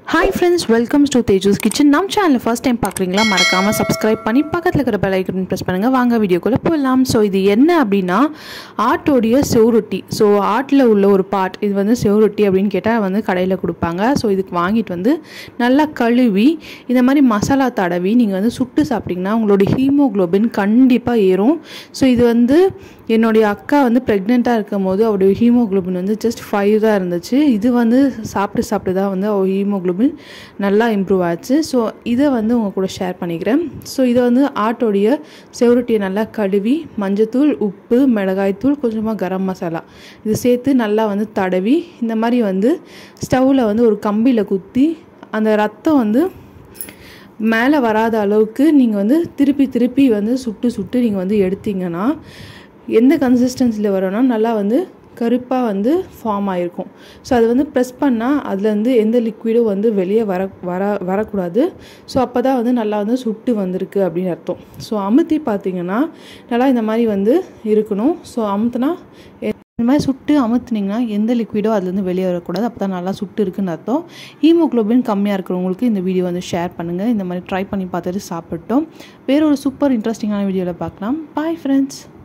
hi friends welcomes to Teju's kitchen நம்ம சேனலில் first time பார்க்குறீங்களா மறக்காமல் சப்ஸ்கிரைப் பண்ணி பக்கத்தில் இருக்கிற பெல் ஐக்கன் ப்ரெஸ் பண்ணுங்கள் வாங்க வீடியோக்குள்ளே போகலாம் ஸோ இது என்ன அப்படின்னா ஆட்டோடைய செவுரொட்டி ஸோ ஆட்டில் உள்ள ஒரு பார்ட் இது வந்து செவுரொட்டி அப்படின்னு கேட்டால் வந்து கடையில் கொடுப்பாங்க ஸோ இதுக்கு வாங்கிட்டு வந்து நல்லா கழுவி இந்த மாதிரி மசாலா தடவி நீங்கள் வந்து சுட்டு சாப்பிட்டிங்கன்னா உங்களோட ஹீமோக்ளோபின் கண்டிப்பாக ஏறும் ஸோ இது வந்து என்னுடைய அக்கா வந்து ப்ரெக்னெண்ட்டாக இருக்கும் போது அவருடைய ஹீமோக்ளோபின் வந்து ஜஸ்ட் ஃபைவ் தான் இருந்துச்சு இது வந்து சாப்பிட்டு சாப்பிட்டு தான் வந்து அவர் ஹீமோக்ளோபின் நல்லா இம்ப்ரூவ் ஆச்சு ஸோ இதை வந்து உங்கள் கூட ஷேர் பண்ணிக்கிறேன் ஸோ இதை வந்து ஆட்டோடைய செவரொட்டியை நல்லா கழுவி மஞ்சத்தூள் உப்பு மிளகாய்த்தூள் கொஞ்சமாக கரம் மசாலா இது சேர்த்து நல்லா வந்து தடவி இந்த மாதிரி வந்து ஸ்டவ்வில் வந்து ஒரு கம்பியில் குத்தி அந்த ரத்தம் வந்து மேலே வராத அளவுக்கு நீங்கள் வந்து திருப்பி திருப்பி வந்து சுட்டு சுட்டு நீங்கள் வந்து எடுத்தீங்கன்னா எந்த கன்சிஸ்டன்சியில் வரும்னா நல்லா வந்து கருப்பாக வந்து ஃபார்ம் ஆகிருக்கும் ஸோ அது வந்து ப்ரெஸ் பண்ணால் அதுலேருந்து எந்த லிக்விடும் வந்து வெளியே வர வர வரக்கூடாது ஸோ அப்போ தான் வந்து நல்லா வந்து சுட்டு வந்திருக்கு அப்படின்னு அர்த்தம் ஸோ அமுத்தி பார்த்தீங்கன்னா நல்லா இந்த மாதிரி வந்து இருக்கணும் ஸோ அமுத்துனா இந்த மாதிரி சுட்டு அமுத்துனீங்கன்னா எந்த லிக்விடோ அதுலேருந்து வெளியே வரக்கூடாது அப்போ தான் நல்லா சுட்டு இருக்குன்னு அர்த்தம் ஹீமோக்ளோபின் கம்மியாக இருக்கிறவங்களுக்கு இந்த வீடியோ வந்து ஷேர் பண்ணுங்கள் இந்த மாதிரி ட்ரை பண்ணி பார்த்துட்டு சாப்பிட்டோம் வேற ஒரு சூப்பர் இன்ட்ரெஸ்டிங்கான வீடியோவில் பார்க்கலாம் பாய் ஃப்ரெண்ட்ஸ்